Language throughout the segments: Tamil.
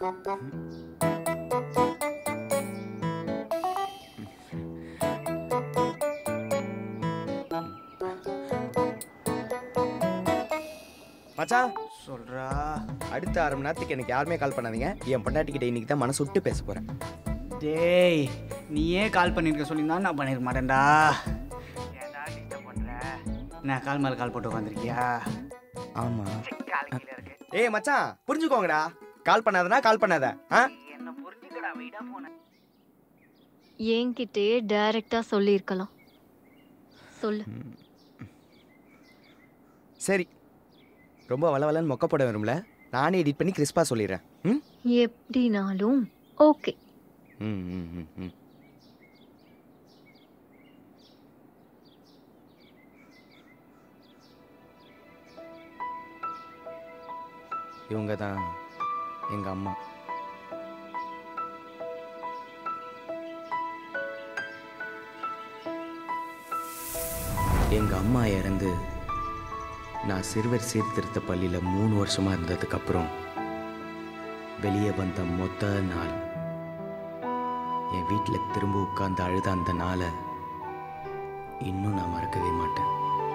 மச்சான் சொல்றா அடுத்த அரை மணி நேரத்துக்கு எனக்கு யாருமே கால் பண்ணாதீங்க என் பொண்டாட்டிக்கிட்ட இன்னைக்கு தான் மனசு விட்டு பேச போறேன் டேய் நீயே கால் பண்ணிருக்க சொல்லியிருந்தா நான் பண்ணிருக்க மாட்டேன்டா ஏன்டா டிஸ்டர்ப் பண்ற நான் கால் மேல கால் போட்டு உட்காந்துருக்கியா ஆமா கால் கீழே இருக்கு ஏய் மச்சான் புரிஞ்சுக்கோங்கடா கால் பண்ணாதனா கால் பண்ணாத ஆ என்ன புரிஞ்சுக்கடா வெயிடா போன என்கிட்டயே டைரக்டா சொல்லியிருக்கலாம் சொல்லு சரி ரொம்ப வளவலன்னு மொக்க போட வரும்ல நானே எடிட் பண்ணி கிறிஸ்பா சொல்லிடுறேன் ம் எப்படினாலும் ஓகே ம் ம் ம் ம் இவங்க தான் எங்கள் அம்மா எங்கள் அம்மா இறந்து நான் சிறுவர் சீர்திருத்த பள்ளியில் மூணு வருஷமாக இருந்ததுக்கப்புறம் வெளியே வந்த மொத்த நாள் என் வீட்டில் திரும்ப உட்கார்ந்து அழுத அந்த நாளை இன்னும் நான் மறக்கவே மாட்டேன்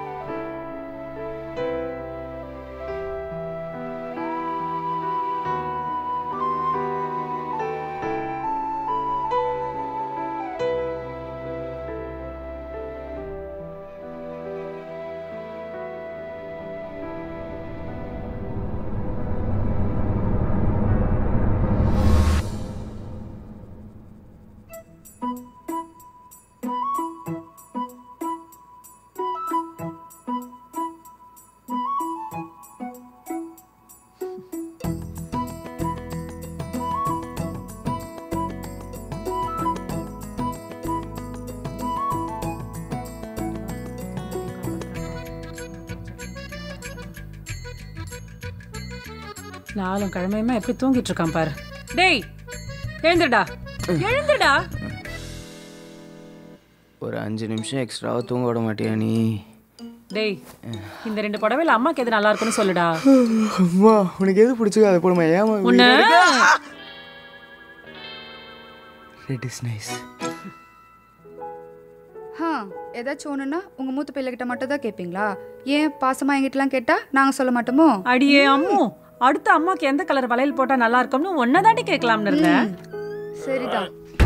நாலும் கிழமையுமா எப்படி தூங்கிட்டு இருக்கான் பாரு டேய் எழுந்துடா எழுந்துடா ஒரு அஞ்சு நிமிஷம் எக்ஸ்ட்ராவாக தூங்க விட மாட்டியா நீ டேய் இந்த ரெண்டு புடவையில அம்மாக்கு எது நல்லா இருக்குன்னு சொல்லுடா அம்மா உனக்கு எது பிடிச்சோ அதை போடுமா ஏமா உன்ன ரெட் இஸ் நைஸ் ஹா ஏதாச்சும் ஒன்றுனா உங்கள் மூத்த பிள்ளைகிட்ட மட்டும் தான் கேட்பீங்களா ஏன் பாசமாக எங்கிட்டலாம் கேட்டால் நாங்கள் சொல்ல மாட்டோமோ அடியே அம்மு அடுத்த அம்மாக்கு எந்த கலர் வளையல் போட்டா நல்லா இருக்கும்னு ஒன்னதாண்டி கேட்கலாம்னு இருந்தேன் சரிதான்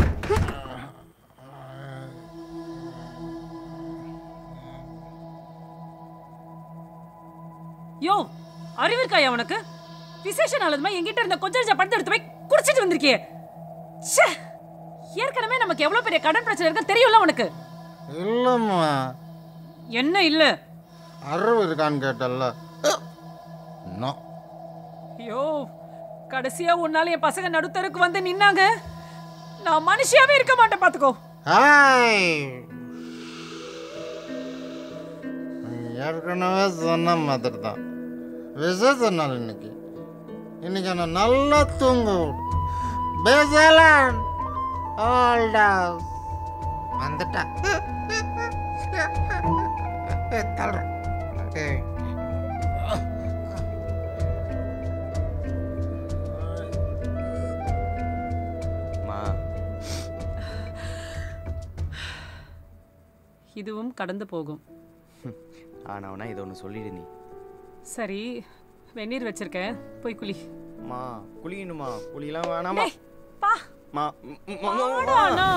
யோ அறிவு இருக்காயா உனக்கு விசேஷ நாளதுமா என்கிட்ட இருந்த கொஞ்சம் கொஞ்சம் படத்தை எடுத்து போய் குடிச்சிட்டு வந்திருக்கியே ச்சே ஏற்கனவே நமக்கு எவ்வளவு பெரிய கடன் பிரச்சனை இருக்கு தெரியும்ல உனக்கு இல்லைம்மா என்ன இல்ல அறிவு இருக்கான்னு கேட்டல்ல நோ ஐயோ கடைசியா உன்னால என் பசங்க நடுத்தருக்கு வந்து நின்னாங்க நான் மனுஷியாவே இருக்க மாட்டேன் பாத்துக்கோ ஹாய் ஏற்கனவே சொன்ன மாதிரி தான் விசேஷ நாள் இன்னைக்கு இன்னைக்கு என்ன நல்லா தூங்க விடு பேசலாம் ஆல்டா வந்துட்டா ஏய், தள்ளுறேன். ஏய். மா இதுவும் கடந்து போகும் ஆனாவனா இதை ஒன்று சொல்லிடு நீ சரி வெந்நீர் வச்சிருக்கேன் போய் குளி மா குளிக்கணுமா குளியெல்லாம் வேணாமா டேய், பா மா ம், ம், ம், ம், வாடா, அண்ணா.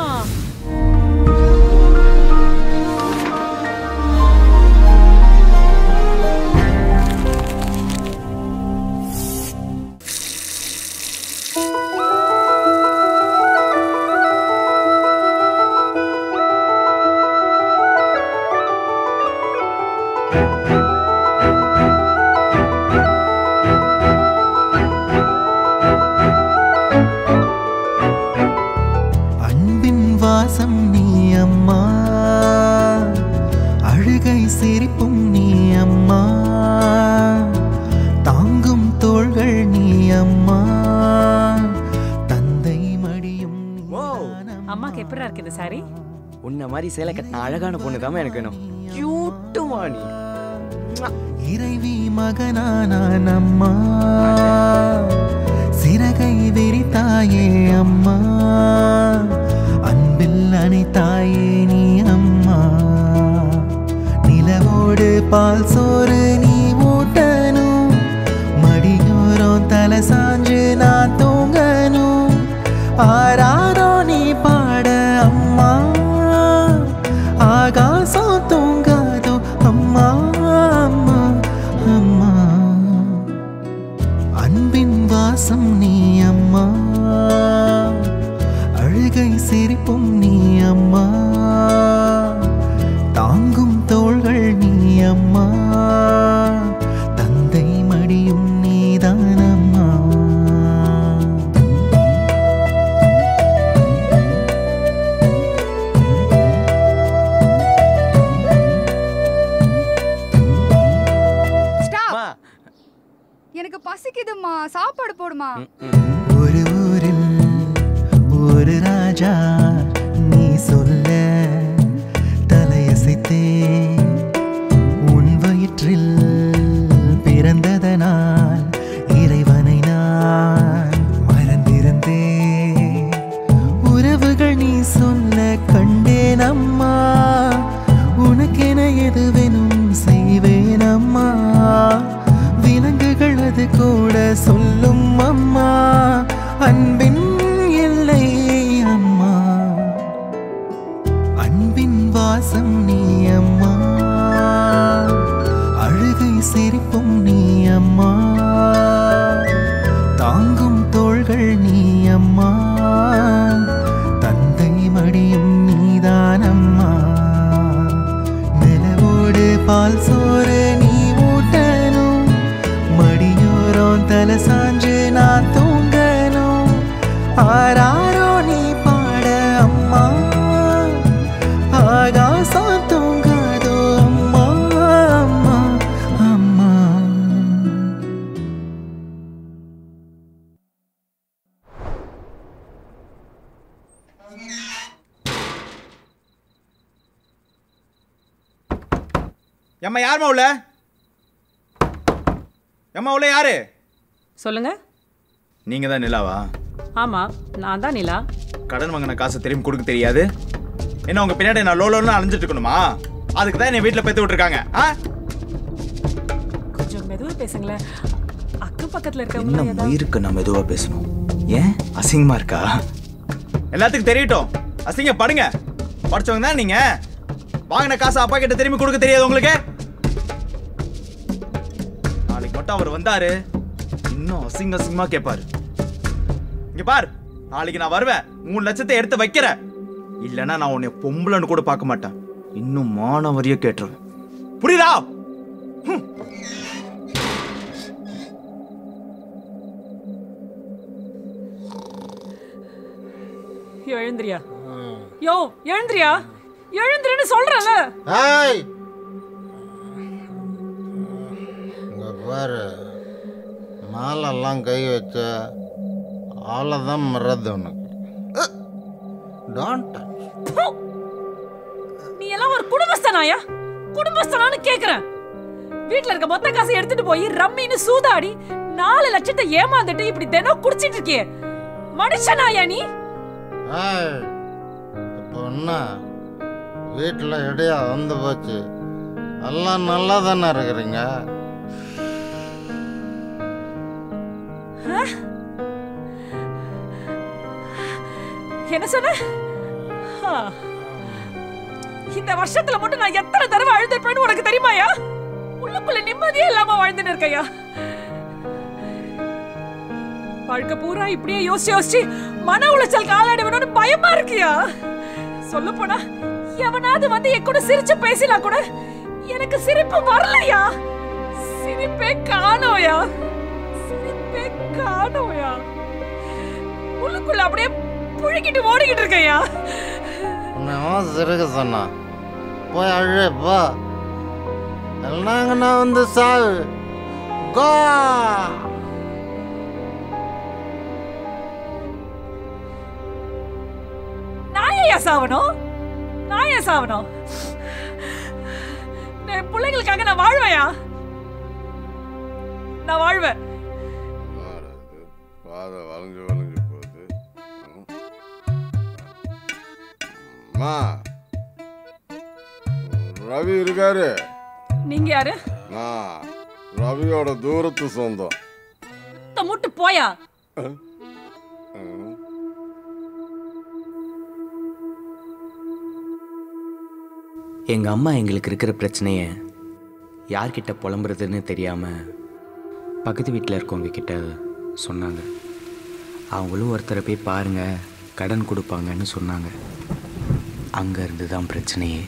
அன்பின் வாசம் நீ அம்மா அழுகை சிரிப்பும் நீ அம்மா தாங்கும் தோள்கள் நீ அம்மா தந்தை மடியும் நீதான் அம்மா. அம்மாக்கு எப்படி இருக்கு இந்த சாரி உன்ன மாதிரி சேலை கட்டின அழகான பொண்ணு தான் எனக்கு வேணும் கியூட்டுமா நீ இறைவி மகனானான் அம்மா சிறகை விரித்து தாயே அம்மா அன்பில் அனைத்தாயே நீ அம்மா நிலவோடு பால் சோறு நீ ஊட்டணும் மடியோரம் தலை சாஞ்சு நான் தூங்கணும் ஆராரோ நீ பாட அம்மா ஆகாசம் தூங்காதோ அம்மா அம்மா அம்மா அன்பின் வாசம் நீ அம்மா அழுகை சிரிப்பும் நீ அம்மா தாங்கும் தோள்கள் நீ அம்மா தந்தை மடியும் நீதானம்மா ஸ்டாப் எனக்கு பசிக்குதும்மா சாப்பாடு போடுமா ஒரு ஊரில் ஒரு ராஜா நீ சொல்ல தலையசைத்தே உன் வயிற்றில் பிறந்ததனால் இறைவனை நான் மறந்திருந்தேன் உறவுகள் நீ சொல்ல கண்டேன் அம்மா உனக்கென எதுவெனும் செய்வேன் அம்மா விலங்குகள் அது கூட சொல்லும் அம்மா அன்பின் எல்லை அம்மா அன்பின் வாசம் நீ அம்மா அழுகை சிரிப்பும் நீ அம்மா தாங்கும் தோள்கள் நீ அம்மா தந்தை மடியும் நீதானம்மா நிலவோடு பால் சோறு நீ ஊட்டணும் மடியோரம் தலை சாஞ்சு நான் தூங்கணும் ஆராரோ நீ பாட அம்மா ஆகாசம் தூங்காதோ அம்மா அம்மா அம்மா எம்மா யாரும்மா உள்ள எம்மா உள்ள யாரு சொல்லுங்க நீங்க தான் நிலாவா ஆமா நான் தான் நிலா கடன் வாங்கின காசை திரும்பி கொடுக்க தெரியாது என்ன உங்க பின்னாடி நான் லோலோன்னு அலைஞ்சிட்டு இருக்கணுமா அதுக்கு தான் என்னை வீட்டில் பெத்து விட்டுருக்காங்க ஆ கொஞ்சம் மெதுவா பேசுங்களேன் அக்கம் பக்கத்துல என்ன இருக்கவங்க ஏதாவது மயிருக்கு நான் மெதுவாக பேசணும் ஏன் அசிங்கமா இருக்கா எல்லாத்துக்கும் தெரியட்டும் அசிங்க படுங்க படிச்சவங்க தான் நீங்க வாங்கின காசை அப்பா கிட்ட திரும்பி கொடுக்க தெரியாது உங்களுக்கு நாளைக்கு மட்டும் அவர் வந்தாரு இன்னும் அசிங்க அசிங்கமா கேட்பாரு இங்க பார் நாளைக்கு நான் வருவேன் மூணு லட்சத்தை எடுத்து வைக்கிறேன் இல்லைன்னா நான் உன்னை பொம்பளைன்னு கூட பார்க்க மாட்டேன் இன்னும் மானவரியே கேட்டுருவேன் புரியுதா யோ எழுந்திரியா யோ எழுந்திரியா எழுந்திரின்னு சொல்றேன்ல ஏய் இங்க பாரு மேலெல்லாம் கை வச்ச அவ்வளோதான் மறது உனக்கு டோன்ட் ப்பு! நீ எல்லாம் ஒரு குடும்பஸ்தனாயா குடும்பஸ்தனான்னு கேக்குறேன் வீட்ல இருக்க மொத்த காசை எடுத்துட்டு போய் ரம்மின்னு சூதாடி நாலு லட்சத்தை ஏமாந்துட்டு இப்படி தினம் குடிச்சிட்டு இருக்கியே மனுஷனாயா நீ ஏய் இப்போ என்ன வீட்டில் இடையா வந்து போச்சு எல்லாம் நல்லா தானே இருக்கிறீங்க என்ன சொன்ன ஆ. இந்த வருஷத்துல மட்டும் நான் எத்தனை தடவை அழுதுருப்பேன்னு உனக்கு தெரியுமாயா உள்ளுக்குள்ள நிம்மதியே இல்லாம வாழ்ந்துன்னு இருக்கையா வாழ்க்கை பூரா இப்படியே யோசிச்சு யோசிச்சு மன உளைச்சல் காலாடுவனு பயமா இருக்கியா சொல்ல போனா எவனாவது வந்து என் கூட சிரிச்சு பேசினா கூட எனக்கு சிரிப்பு வரலையா சிரிப்பே காணோயா சிரிப்பே காணோயா உள்ளுக்குள்ள அப்படியே புழுக்கிட்டு ஓடிக்கிட்டு இருக்கையா உன்னை எவன் சிறுக சொன்னான் போய் அழு போ எல்லாம் வந்து சாவு கோ நான் ஏன் சாவணும் நான் ஏன் சாவணும் என் பிள்ளைங்களுக்காக நான் வாழ்வேயா நான் வாழ்வேன் பாதை வளைஞ்சு வளைஞ்சு போகுது அம்மா ரவி இருக்காரு நீங்க யாரு நான் ரவியோட தூரத்து சொந்தம் இந்த முட்டு போயா ம். எங்கள் அம்மா எங்களுக்கு இருக்கிற பிரச்சனையை யார்கிட்ட புலம்புறதுன்னு தெரியாமல் பக்கத்து வீட்டில் இருக்கவங்க கிட்ட சொன்னாங்க அவங்களும் ஒருத்தரை போய் பாருங்க கடன் கொடுப்பாங்கன்னு சொன்னாங்க அங்கே இருந்து தான் பிரச்சனையே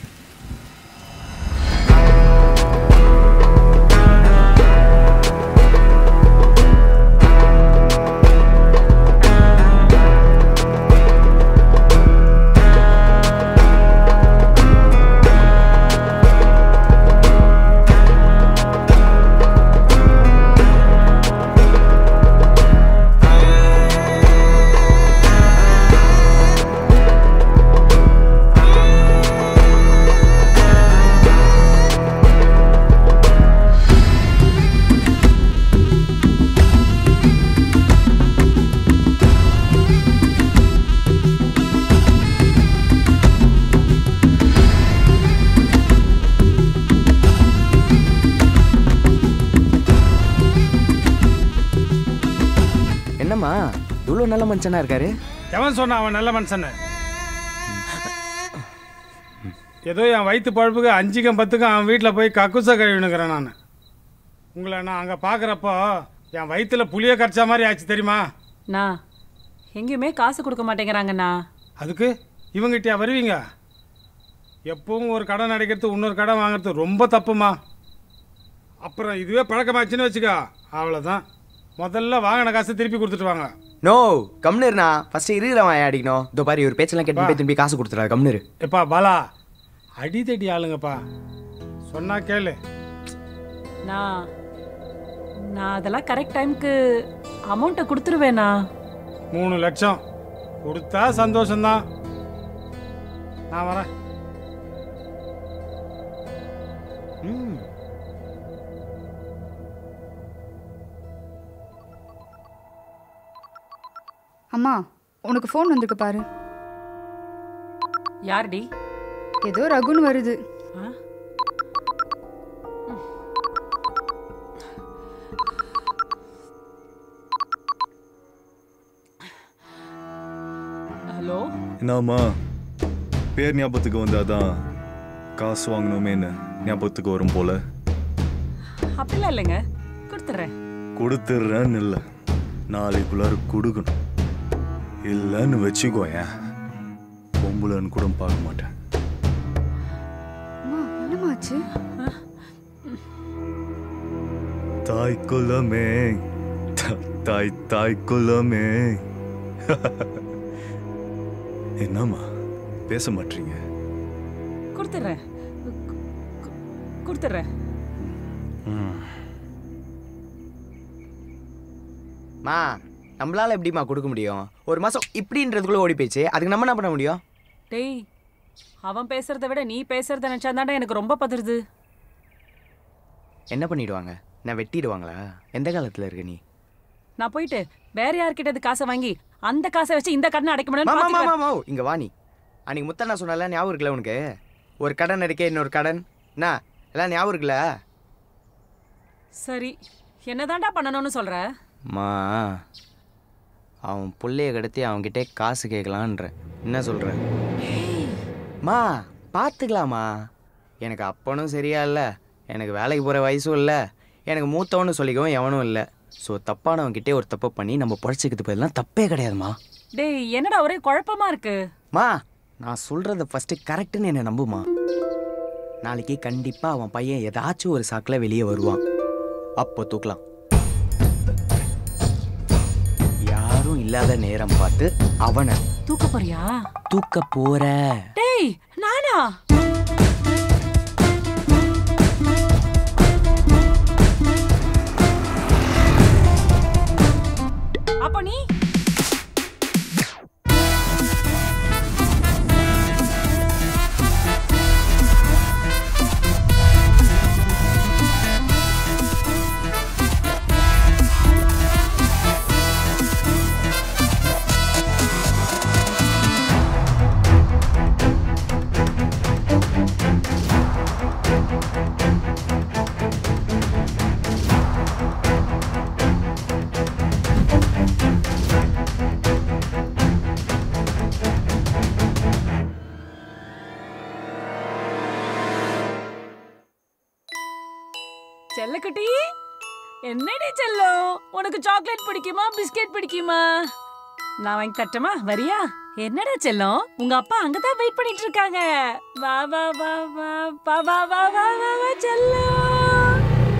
என்னம்மா இவ்வளோ நல்ல மனுஷனா இருக்காரு எவன் சொன்னான் அவன் நல்ல மனுஷன்னு ஏதோ என் வயிற்று பழப்புக்கு அஞ்சுக்கும் பத்துக்கும் அவன் வீட்டில் போய் கக்குச கழுவினுக்கிறேன் நான் உங்களை நான் அங்கே பார்க்குறப்போ என் வயிற்றுல புளிய கரைச்ச மாதிரி ஆச்சு தெரியுமா நான் எங்கேயுமே காசு கொடுக்க மாட்டேங்கிறாங்கண்ணா அதுக்கு இவங்கிட்டயா வருவீங்க எப்பவும் ஒரு கடன் அடைக்கிறது இன்னொரு கடன் வாங்குறது ரொம்ப தப்புமா அப்புறம் இதுவே பழக்கமாச்சுன்னு வச்சுக்கோ அவ்வளோதான் முதல்ல வாங்கின காசை திருப்பி கொடுத்துட்டு வாங்க நோ கம்னருண்ணா ஃபர்ஸ்ட் இருக்கிறவன் அடிக்கணும் இதோ பாரு ஒரு பேச்செல்லாம் கேட்டு போய் திரும்பி காசு கொடுத்துறாரு கம்னரு எப்பா பாலா அடிதடி ஆளுங்கப்பா சொன்னா கேளு நான் நான் அதெல்லாம் கரெக்ட் டைம்க்கு அமௌண்ட்டை கொடுத்துருவேண்ணா மூணு லட்சம் கொடுத்தா சந்தோஷம்தான் நான் வரேன் ம் அம்மா உனக்கு ஃபோன் வந்திருக்கு பாரு யார்டி ஏதோ ரகுன்னு வருது ஆ? ஹலோ என்னம்மா பேர் ஞாபகத்துக்கு வந்தாதான் காசு வாங்கணுமேன்னு ஞாபகத்துக்கு வரும் போல அப்படிலாம் இல்லைங்க கொடுத்துட்றேன் கொடுத்துட்றேன்னு இல்லை நாளைக்குள்ளார கொடுக்கணும் இல்லைன்னு வச்சுக்கோயேன் பொம்பளைன்னு கூட பார்க்க மாட்டேன் அம்மா என்னமாச்சு தாய் குலமே த- தாய் தாய் குலமே என்னம்மா பேச மாட்டீங்க கொடுத்துட்றேன் கு- கு- கொடுத்துட்றேன் மா நம்மளால எப்படிம்மா கொடுக்க முடியும் ஒரு மாசம் இப்படின்றதுக்குள்ள ஓடி போயிடுச்சு அதுக்கு நம்ம என்ன பண்ண முடியும் டேய் அவன் பேசுறத விட நீ பேசுறத நினைச்சாதாண்டா எனக்கு ரொம்ப பதறுது என்ன பண்ணிடுவாங்க நான் வெட்டிடுவாங்களா எந்த காலத்துல இருக்க நீ நான் போயிட்டு வேற யார்கிட்ட இது காசை வாங்கி அந்த காசை வச்சு இந்த கடனை அடைக்க மாமா மாமா முடியும் மாமா இங்க வா நீ அன்னைக்கு முத்தண்ணா சொன்னல ஞாபகம் இருக்குல்ல உனக்கு ஒரு கடன் அடிக்க இன்னொரு கடன் என்ன எல்லாம் ஞாபகம் இருக்குல்ல சரி என்னதான்டா பண்ணணும்னு சொல்ற மா அவன் புள்ளைய கடத்தி அவன்கிட்ட காசு கேட்கலான்ற என்ன சொல்ற மா பார்த்துக்கலாமா எனக்கு அப்பனும் சரியா இல்லை எனக்கு வேலைக்கு போகிற வயசும் இல்லை எனக்கு மூத்தவனு சொல்லிக்கவும் எவனும் இல்லை ஸோ தப்பானவன்கிட்டே ஒரு தப்பு பண்ணி நம்ம பழச்சிக்கிறது பதிலாம் தப்பே கிடையாதுமா டேய் என்னடா ஒரே குழப்பமா இருக்கு மா நான் சொல்கிறத ஃபஸ்ட்டு கரெக்டுன்னு என்னை நம்புமா நாளைக்கு கண்டிப்பாக அவன் பையன் ஏதாச்சும் ஒரு சாக்கில் வெளியே வருவான் அப்போ தூக்கலாம் யாரும் இல்லாத நேரம் பார்த்து அவனை தூக்க போறியா தூக்க போற டேய் நானா அப்ப நீ செல்லக்குட்டி என்னடி செல்லம் உனக்கு சாக்லேட் பிடிக்குமா பிஸ்கெட் பிடிக்குமா நான் வாங்கி தரட்டுமா வரியா என்னடா செல்லம் உங்க அப்பா அங்கதான் வெயிட் பண்ணிட்டு இருக்காங்க வா வா வா வா வா வா வா வா வா வா செல்லம்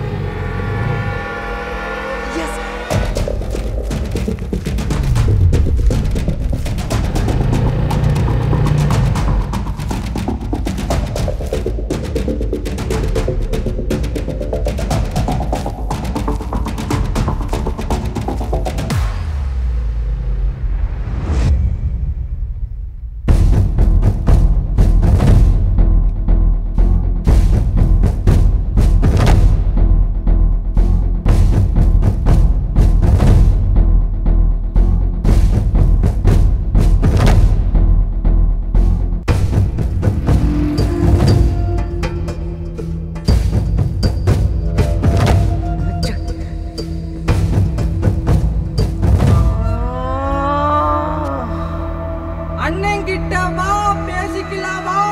அண்ணன் கிட்ட வா பேசிக்கலாம் வா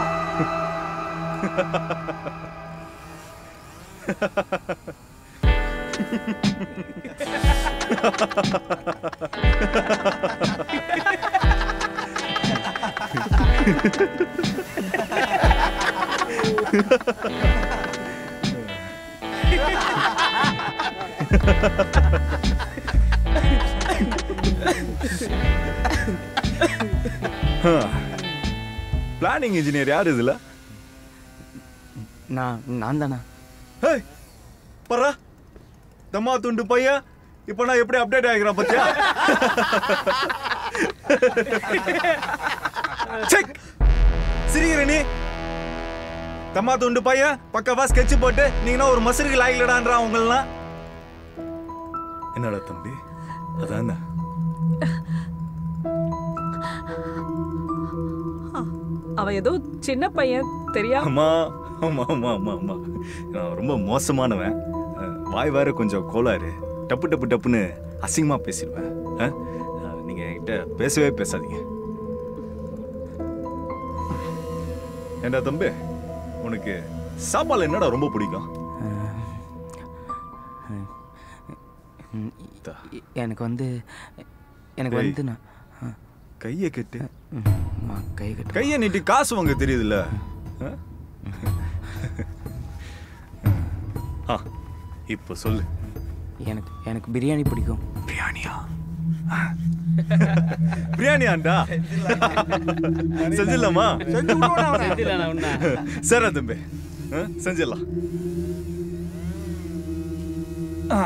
பிளானிங் இன்ஜினியர் யார் இதுல நான் நான் தானா ஹேய் பரா தம்மா துண்டு பையன் இப்போ நான் எப்படி அப்டேட் ஆகிக்கிறேன் பத்தியா செக் சிரிக்கிற நீ தம்மா துண்டு பையன் பக்கவா ஸ்கெட்ச் போட்டு நீங்கன்னா ஒரு மசருக்கு லாயிலடான்றா உங்களெல்லாம் என்னடா தம்பி அதானே அவன் ஏதோ சின்ன பையன் தெரியாம அம்மா ஆமா ஆமா ஆமா ஆமா நான் ரொம்ப மோசமானவன் அஹ், வாய் வேற கொஞ்சம் கோளாறு டப்பு டப்பு டப்புன்னு அசிங்கமா பேசிடுவேன் அஹ், அஹ், நீங்க என்கிட்ட பேசவே பேசாதீங்க ஏண்டா தம்பி உனக்கு சாப்பாடு என்னடா ரொம்ப பிடிக்கும் ம், எ- எனக்கு வந்து எனக்கு டேய். வந்து நான் ஆ, கையை கட்டு ம், ஆ, கை கட்டு கையை நீட்டி காசு வாங்க தெரியுதுல்ல அஹ்? ஆ இப்போ சொல்லு எனக்கு எனக்கு பிரியாணி பிடிக்கும் பிரியாணியா பிரியாணியாண்டா செஞ்சிடலாமா செஞ்சிடலாம் உன்னை. சரி தம்பி ஆ, செஞ்சிடலாம் ஆ.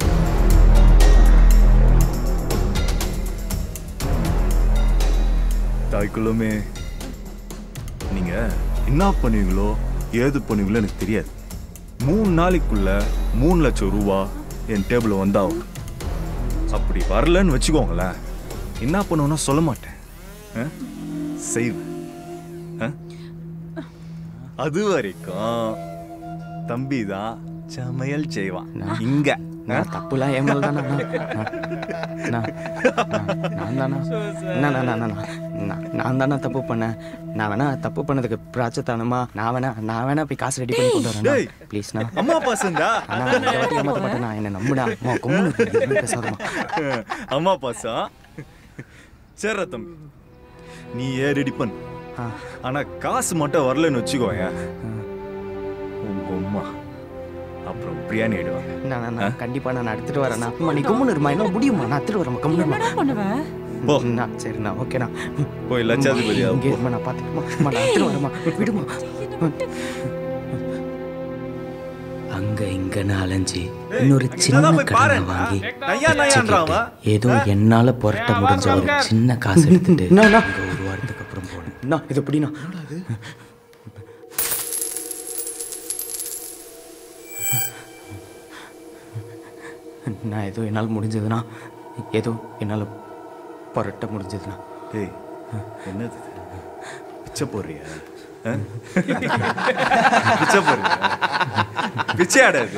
தாய்க்குள்ளமே நீங்க என்ன பண்ணுவீங்களோ ஏது பண்ணுவீங்களோ எனக்கு தெரியாது மூணு நாளைக்குள்ள மூணு லட்சம் ரூபா என் டேபிள் வந்தாகும் அப்படி வரலன்னு வச்சுக்கோங்களேன் என்ன பண்ணுவேன்னா சொல்ல மாட்டேன் ஆ? செய்வேன் ஆ? அது வரைக்கும் தம்பி தான் சமையல் செய்வான் இங்க நான் தப்புலாம் என் மேல தானா நான் நான் தானா நான் நான் நான் நான் நான் தானே தப்பு பண்ணேன் நான் வேணா தப்பு பண்ணதுக்கு பிராச்சத்தானமா நான் வேணா நான் வேணா போய் காசு ரெடி பண்ணி கொண்டு வரேன் டேய். ப்ளீஸ்ண்ணா அம்மா பாசண்டா அண்ணா இந்த வாட்டி ஏமாத்த மாட்டேண்ணா என்னை நம்புடா அம்மா கும்முன்னு பேசாதம்மா அம்மா பாசம் சரி தம்பி நீ ஏன் ரெடி பண்ணு ஆனா காசு மட்டும் வரலன்னு வச்சுக்கோயேன் உங்க அம்மா அப்புறம் பிரியாணி ஆயிடுவாங்க நான் நான், நான் கண்டிப்பா நான் எடுத்துட்டு வரேன் அம்மா நீ கும்முன்னு இருமா என்ன முடியுமா நான் எடுத்துட்டு வரேன் கம்முன்னு பண்ணுவேன் போ நான் சரிண்ணா ஓகேண்ணா போய் லட்சாதிபதியா இங்கே இருமா நான் பார்த்துக்கமா அம்மா நான் எடுத்துட்டு வரேம்மா விடுமா அங்க இங்கன்னு அலைஞ்சு இன்னொரு சின்ன இங்கதான் போய் கடனை பாருடா. வாங்கி நையா நையான்றான் அவன். ஏதோ என்னால புரட்ட முடிஞ்ச ஒரு சின்ன காசு எடுத்துட்டு அங்க ஒரு வாரத்துக்கு அப்புறம் போனேன் நான் இது எப்படிண்ணா நான் ஏதோ என்னால் முடிஞ்சதுன்னா ஏதோ என்னால் புரட்ட முடிஞ்சதுன்னா டேய் என்னது இது? பிச்சை போடுறியா ஆ? பிச்சை போடுறியா பிச்சை ஆடாது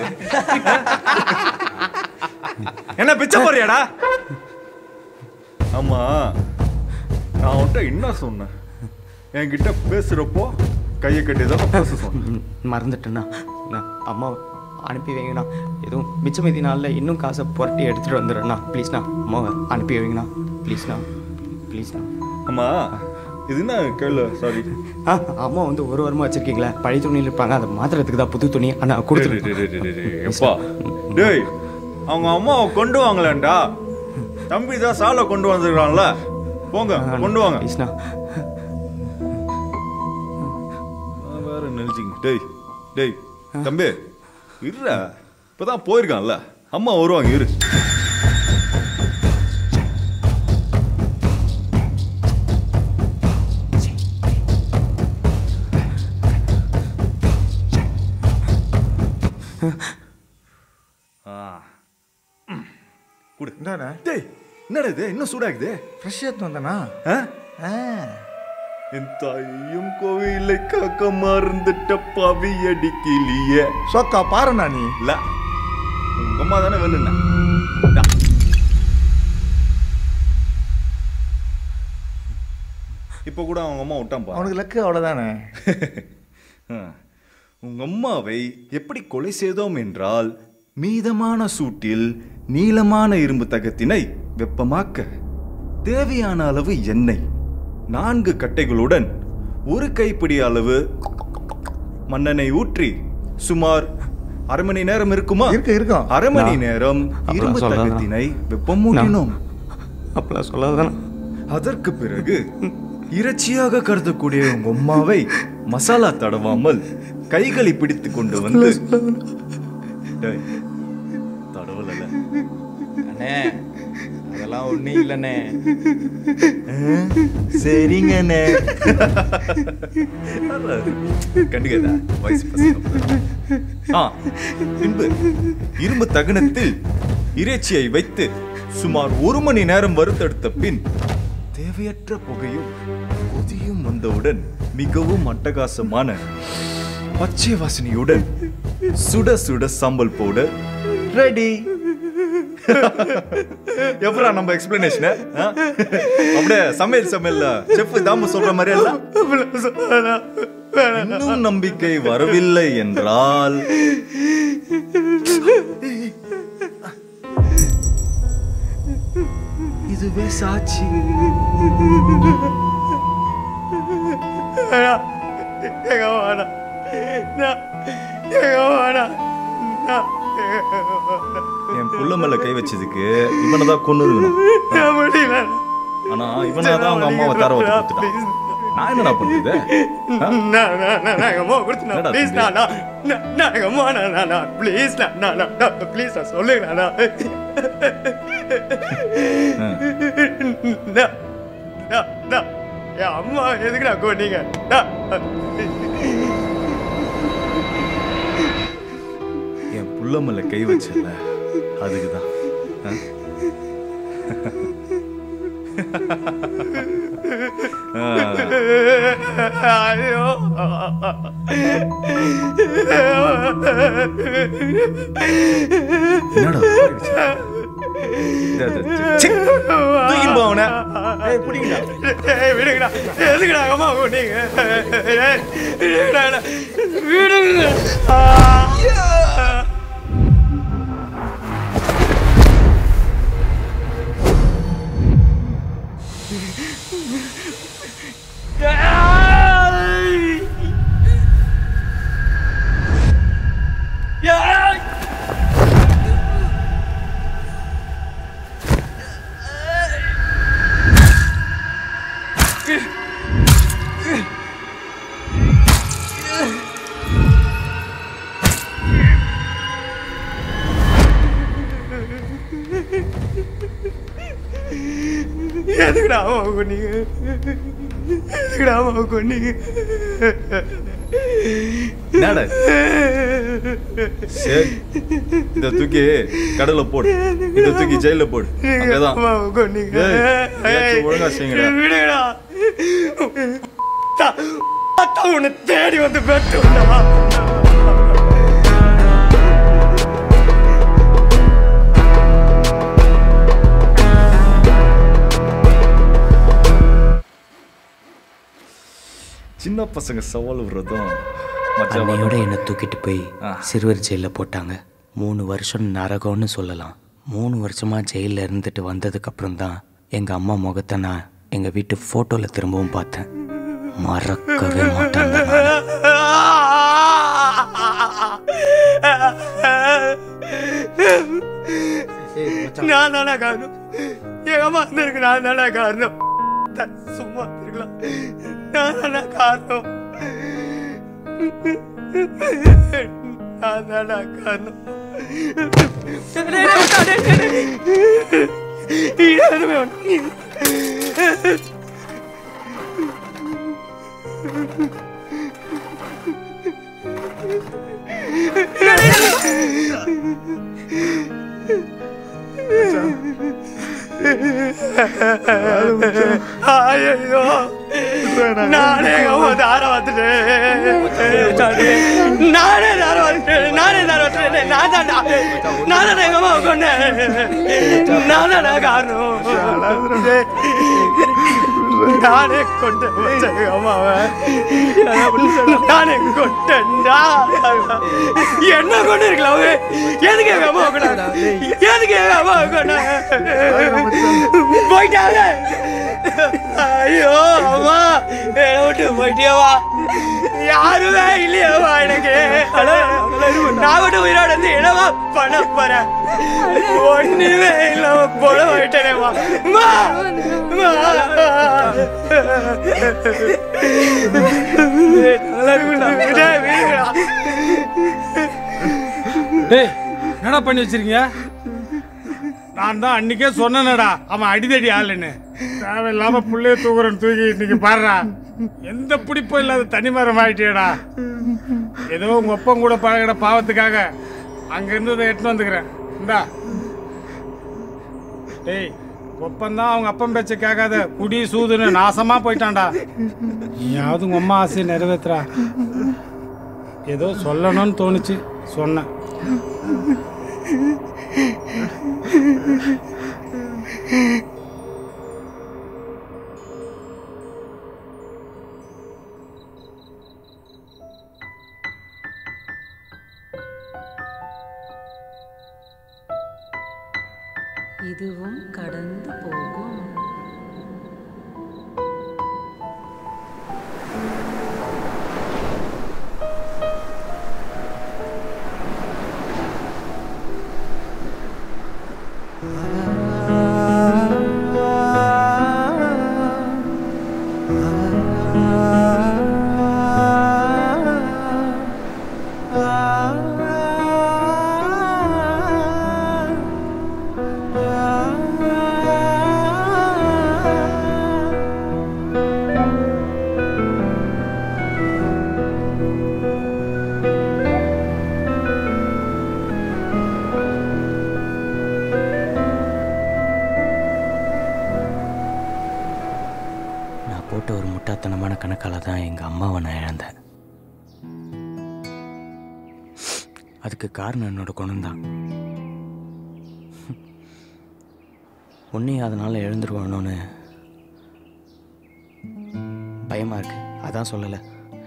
என்ன பிச்சை போடுறியாடா ஆமா நான் உன்கிட்ட என்ன சொன்னேன் என்கிட்ட பேசுறப்போ கையை கட்டி தான் பேச சொன்னேன் ம், மறந்துட்டேண்ணா நான் அம்மா அனுப்பி வைங்கண்ணா எதுவும் மிச்ச மீதி நாளில் இன்னும் காசை புரட்டி எடுத்துகிட்டு வந்துடுறேண்ணா ப்ளீஸ்ண்ணா அம்மாவை அனுப்பி வைங்கண்ணா ப்ளீஸ்ண்ணா ப்ளீஸ்ண்ணா அம்மா இது என்ன கேளு சாரி ஆ அம்மா வந்து ஒரு வாரமாக வச்சுருக்கீங்களா பழைய துணியில் இருப்பாங்க அதை மாத்துறதுக்கு தான் புது துணி அண்ணா கொடுத்துருக்கேன் எப்பா டேய் அவங்க அம்மாவை கொண்டு வாங்கலண்டா தம்பி தான் சாலை கொண்டு வந்துருக்கான்ல போங்க கொண்டு வாங்க ப்ளீஸ்ண்ணா வேற நினைச்சிங்க டேய் டேய் தம்பி இருடா இப்பதான் போயிருக்கான்ல அம்மா வருவாங்க இரு ஆ ம். குடு என்னடா டேய் என்னடா இது இன்னும் சூடாகுது ஃப்ரெஷ் எடுத்து வந்தனா ஆ? என் தாயும் கோவிலை காக்க மறந்துட்ட பவி அடிக்கலிய சொக்கா பாருண்ணா நீ இல்ல உங்க அம்மா தானே வேணும்னா இப்போ கூட அவங்க அம்மா விட்டான்பா அவனுக்கு லக்கு அவ்வளோதானே ஆ. உங்க அம்மாவை எப்படி கொலை செய்தோம் என்றால் மீதமான சூட்டில் நீளமான இரும்பு தகத்தினை வெப்பமாக்க தேவையான அளவு எண்ணெய் நான்கு கட்டைகளுடன் ஒரு கைப்பிடி அளவு மண்ணெண்ணெய் ஊற்றி சுமார் அரை மணி நேரம் இருக்குமா இருக்கு இருக்கும் அரை மணி நான் நேரம் அப்பெல்லாம் இரும்பு சொல்லாதடா. தகத்தினை வெப்பமூட்டினோம் அப்பெல்லாம் சொல்லாதானே அதற்கு பிறகு இறைச்சியாக கருதக்கூடிய உங்க அம்மாவை மசாலா தடவாமல் கைகளை பிடித்து கொண்டு வந்து டேய், தடவலல அண்ணே அதெல்லாம் ஒன்றும் இல்லைண்ணே சரிங்கண்ணே கண்டுக்காதா வயசு பசங்க ஆ பின்பு இரும்பு தகனத்தில் இறைச்சியை வைத்து சுமார் ஒரு மணி நேரம் வறுத்தெடுத்த பின் தேவையற்ற புகையும் கொதியும் வந்தவுடன் மிகவும் அட்டகாசமான பச்சை வாசனையுடன் சுட சுட சாம்பல் பவுடர் ரெடி எப்பரா நம்ம எக்ஸ்பிளனேஷன் அப்படியே சமையல் சமையல்ல செஃப் தாம சொல்ற மாதிரி எல்லாம் இன்னும் நம்பிக்கை வரவில்லை என்றால் இதுவே சாட்சி எங்க வாடா எங்க வாடா என் புள்ள மேல கை வச்சதுக்கு இவனை தான் கொண்டு இருக்கணும் முடியல ஆனா இவனா தான் அவங்க அம்மாவை தர வந்து கொடுத்துட்டான் நான் என்னடா பண்றது ஆ? நான் நான் நான் நான் எங்க அம்மா கொடுத்துனா என்னடா ப்ளீஸ் தம்பி? நான் நான் நான் எங்க அம்மா நான் நான் நான் ப்ளீஸ் நான் நான் நான் ப்ளீஸ் நான் சொல்லுங்க நான் நான் நான் நான் என் அம்மா எதுக்கு நான் கொண்டீங்க நான் என் புள்ள மேல கை வச்சல அதுக்கு தான் ஐயோ என்னடா இந்த- இந்த- சி, தூக்கின்னு போ அவனை. ஏய், பிடிங்கடா. ஏய், விடுங்கடா. எதுக்குடா எங்க அம்மா கொண்டீங்க? ஏய், விடுங்கடா. விடுங்க. ஆ. எதுக்குடா அம்மா கொண்டீங்க எதுக்குடா அம்மா கொண்டீங்க என்னடா சரி இந்த தூக்கி கடல்ல போடு இந்த தூக்கி ஜெயில போடு அங்கதான் அம்மாவை கொண்டீங்க ஏய், ஏதாச்சும் ஒழுங்கா செய்யுங்கடா. விடுங்கடா தா- தாத்தா உன்னை தேடி வந்து பெற்றுடா சின்ன பசங்க சவால் விடுறதும் மச்சான் அன்னையோட என்னை தூக்கிட்டு போய் சிறுவர் ஜெயிலில் போட்டாங்க மூணு வருஷம் நரகம்னு சொல்லலாம் மூணு வருஷமா ஜெயிலில் இருந்துட்டு வந்ததுக்கு அப்புறம் தான் எங்கள் அம்மா முகத்தை நான் எங்கள் வீட்டு ஃபோட்டோவில் திரும்பவும் பார்த்தேன் மறக்கவே மாட்டேன் அந்த நாளை. நான் தானே காரணம் எங்க அம்மா இருந்திருக்கு நான் தானே காரணம் த- சும்மா இருக்கலாம் நான் தானே காரணம் நான் தானே காரணம் டேய், டேய், மச்சான், டேய், டேய், டேய். இது எதுவுமே வேண்டாம். ஐயோ நானே அம்மா தார வந்துட்டேன் நானே தார வந்துட்டேன் நானே தார வந்துட்டேன் நான் தான்டா நான் தானே எங்க அம்மா கொண்டேன் நான் தானே காரணம் நானே கொண்டு வச்சேன் எங்க அம்மாவை நானே கொண்டேன்டா என்ன கொண்டு இருக்கலாம் அவரு? எதுக்கு எங்க அம்மா கொண்டாங்க எதுக்கு எங்க அம்மா கொண்டாங்க போயிட்டாங்க ஐயோ அம்மா என்னை விட்டு போயிட்டியவா யாருமே இல்லையாவா எனக்கு நான் மட்டும் உயிரோட இருந்து என்னவா பண்ண போறேன் ஒண்ணுமே இல்லாம போல போயிட்டேனேவா அம்மா அம்மா. டேய், வீடுடா. டேய் என்னடா பண்ணி வச்சிருக்கீங்க நான் தான் அன்னைக்கே சொன்னேனடா அவன் அடிதடி ஆளுன்னு தேவையில்லாம புள்ளைய தூக்குறேன் தூக்கி இன்னைக்கு பாடுறா எந்த பிடிப்பும் இல்லாத தனிமரம் ஆயிட்டேடா ஏதோ உங்க ஒப்பம் கூட பழகிற பாவத்துக்காக அங்க இருந்ததை எட்டுன்னு வந்துக்கிறேன் இந்தா டேய் ஒப்பந்தான் அவங்க அப்பன் பேச்ச கேட்காத குடி சூதுன்னு நாசமா போயிட்டான்டா நீயாவது உங்க அம்மா ஆசையை நிறைவேத்துறா ஏதோ சொல்லணும்னு தோணுச்சு சொன்னேன் இதுவும் கடந்து போகும் நான் போட்ட ஒரு முட்டாத்தனமான கணக்கால் தான் எங்கள் அம்மாவை நான் இழந்தேன் அதுக்கு காரணம் என்னோட குணம்தான் உன்னையும் அதனால் எழுந்துருவானோன்னு பயமாக இருக்கு அதான் சொல்லலை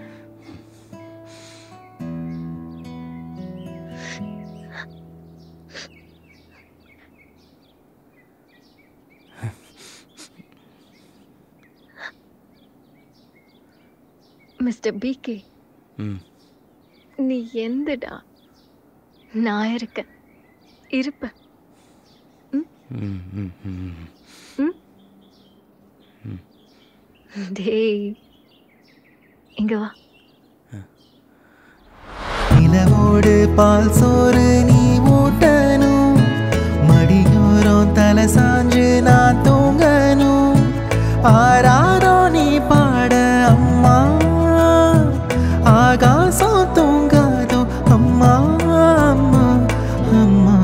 மிஸ்டர் பிகே ம் நீ எந்தடா நான் இருக்கேன் இருப்பேன் ம் ம் ம் ம் டேய் இங்க வா நிலவோடு பால் சோறு நீ ஊட்டணும் மடியோரம் தலை சாஞ்சு நான் தூங்கணும் ஆராரோ நீ பாட அம்மா ஆகாசம் தூங்காதோ அம்மா அம்மா அம்மா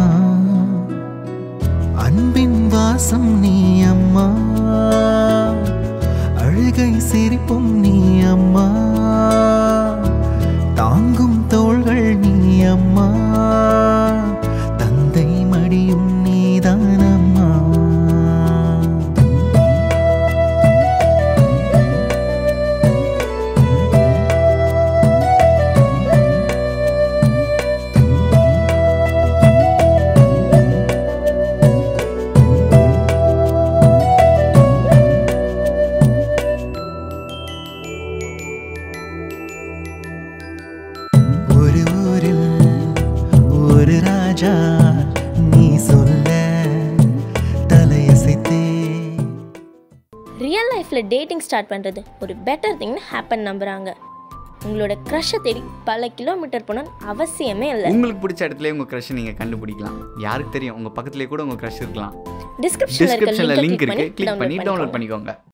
அன்பின் வாசம் நீ அம்மா அழுகை சிரிப்பும் நீ அம்மா தாங்கும் தோள்கள் நீ அம்மா தந்தை மடியும் நீதானம்மா லைஃப்பில் டேட்டிங் ஸ்டார்ட் பண்ணுறது ஒரு பெட்டர் திங்னு ஹேப்பன் நம்புகிறாங்க உங்களோட க்ரஷை தேடி பல கிலோமீட்டர் போகணும்னு அவசியமே இல்லை உங்களுக்கு பிடிச்ச இடத்துல உங்கள் க்ரஷ் நீங்கள் கண்டுபிடிக்கலாம் யாருக்கு தெரியும் உங்கள் பக்கத்துலேயே கூட உங்கள் க்ரஷ் இருக்கலாம் டிஸ்கிரிப்ஷனில் இருக்க டிஸ்கிரிப்ஷனில் லிங்க் லிங்க் கிளிக் இருக்குது பண்ணி கிளிக் பண்ணி டவுன்லோட் டவுன்லோட் பண்ணிக்கோங்க பண்ணிக்கோங்க